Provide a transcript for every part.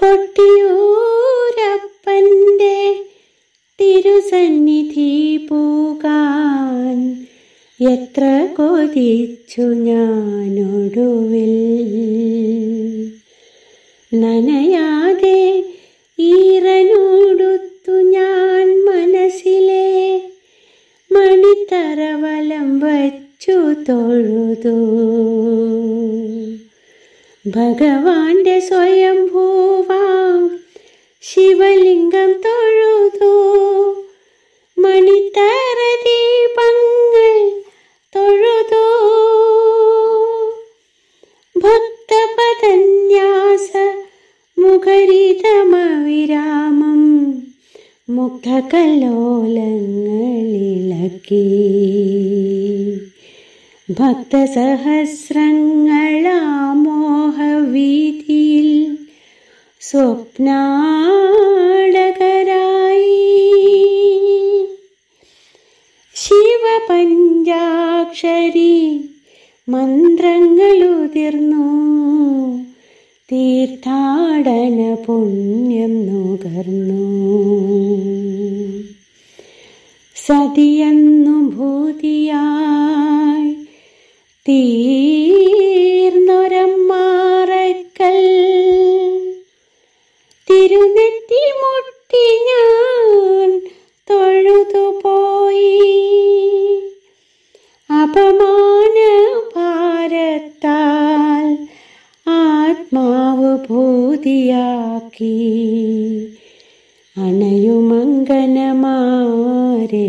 കൊട്ടിയൂരപ്പൻ്റെ തിരുസന്നിധി പൂകാൻ എത്ര കൊതിച്ചു ഞാനൊടുവിൽ നനയാതെ ഈറനോടുത്തു ഞാൻ മനസ്സിലെ മണിത്തറവലം വച്ചു തൊഴുതു ഭഗവാന്റെ സ്വയംഭൂവാം ശിവലിംഗം തൊഴുതു മണിത്തറ ദീപങ്ങൾ തൊഴുതു ഭക്തപദന്യാസ മുഖരിതമവിരാമം മുഗ്ധകല്ലോലങ്ങളിളക്കി ഭക്തസഹസ്രങ്ങളാമോഹവീതിയിൽ സ്വപ്നാടകരായി ശിവപഞ്ചാക്ഷരി മന്ത്രങ്ങളുതിർന്നു തീർത്ഥാടന പുണ്യം നുകർന്നു സതിയെന്നു ഭൂതിയായി തീർന്നൊരമ്മാറക്കൽ തിരുനെറ്റി മുട്ടി ഞാൻ തൊഴുതുപോയി അപമാന ഭാരത്താൽ ആത്മാവ് ഭൂതിയാക്കി അണയുമങ്കനമാരെ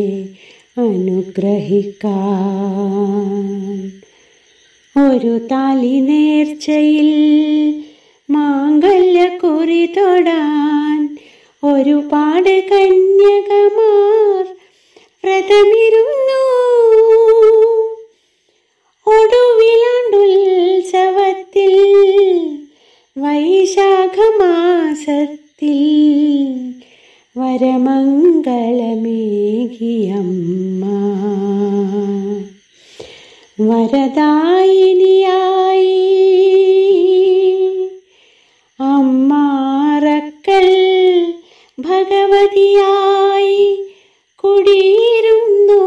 അനുഗ്രഹിക്കാൻ ഒരു താലി നേർച്ചയിൽ മാംഗല്യക്കുറി തൊടാൻ ഒരുപാട് കന്യകമാർ വ്രതമിരുന്നു ഒടുവിലാണ്ടുത്സവത്തിൽ വൈശാഖമാസത്തിൽ വരമംഗളമേകിയമ്മ വരദായിനിയായി അമ്മാറക്കൽ ഭഗവതിയായി കുടിയിരുന്നു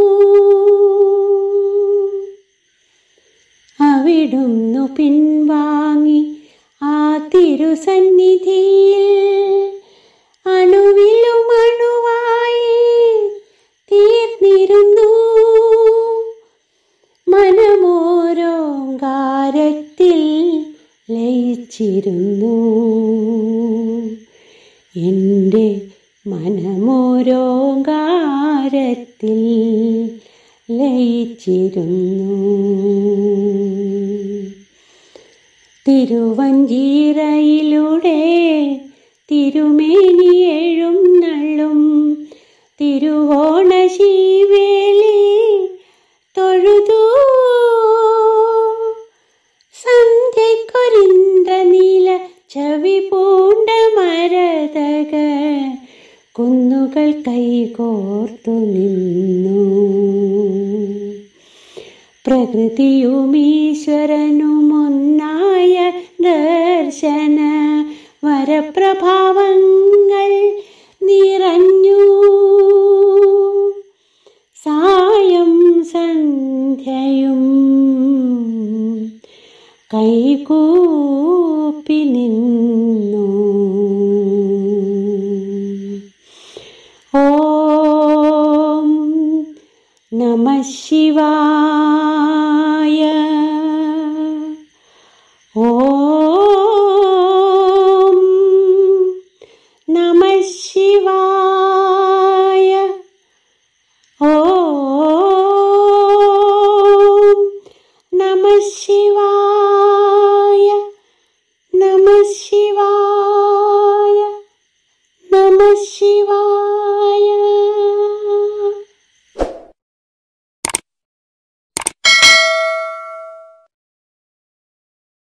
അവിടുന്നു പിൻവാങ്ങി ആ തിരുസന്നിധിയിൽ അണുവിലും അണുവായി തീർന്നിരുന്നു മനമോരോങ്കാരത്തിൽ ലയിച്ചിരുന്നു എൻ്റെ മനമോരോങ്കാരത്തിൽ ലയിച്ചിരുന്നു തിരുവഞ്ചീറയിലൂടെ തിരുമേനി എഴുന്നള്ളും തിരുവോണ ശീവേലി തൊഴുതു സന്ധ്യക്കൊരിന്ത നീല ചവി പൂണ്ട മരതക കുന്നുകൾ കൈകോർത്തു നിന്നു പ്രകൃതിയുമീശ്വരനുമൊന്നായ ദർശന വരപ്രഭാവങ്ങൾ നിറഞ്ഞു സായം സന്ധ്യയും കൈകൂപ്പി നിന്നു ഓം നമ ശിവായ ഓം നമ ശിവായ ഓം നമ ശിവായ നമ ശിവായ നമ ശിവായ